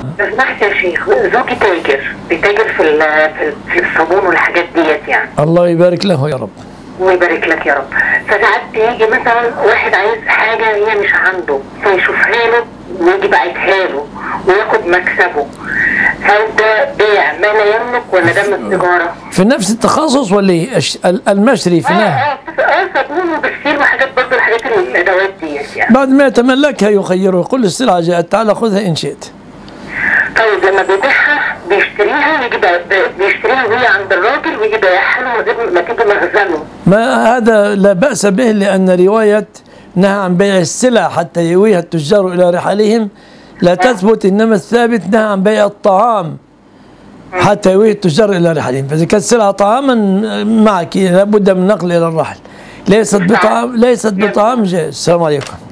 لو سمحت يا شيخ زوجي تاجر بيتاجر في ال- في ال- في الصابون والحاجات ديت يعني الله يبارك له يا رب ويبارك لك يا رب فساعات يجي مثلا واحد عايز حاجه هي مش عنده فيشوفها له ويجي باعتها له وياخد مكسبه هل ده بيع ما لا يملك ولا ده من التجاره؟ في نفس التخصص ولا ايه الش- ال- المشري في اه نهر اه اه صابون وبغسيل وحاجات برضه الحاجات الادوات ديت يعني بعد ما يتملكها يخيره يقول السلعة جاءت تعال خذها إن شئت طيب لما بيبيعها بيشتريها ويجي بي- بي- بيشتريها وهي عند الراجل ويجي بايعها له من غير ما تيجي مخزنه ما هذا لا بأس به لأن رواية نهى عن بيع السلع حتى يويها التجار إلى رحالهم لا تثبت إنما الثابت نهى عن بيع الطعام حتى يويه التجار إلى رحالهم فإذا كانت السلعة طعاما معك لابد من النقل إلى الرحل ليست بطعام ليست بطعام جائز السلام عليكم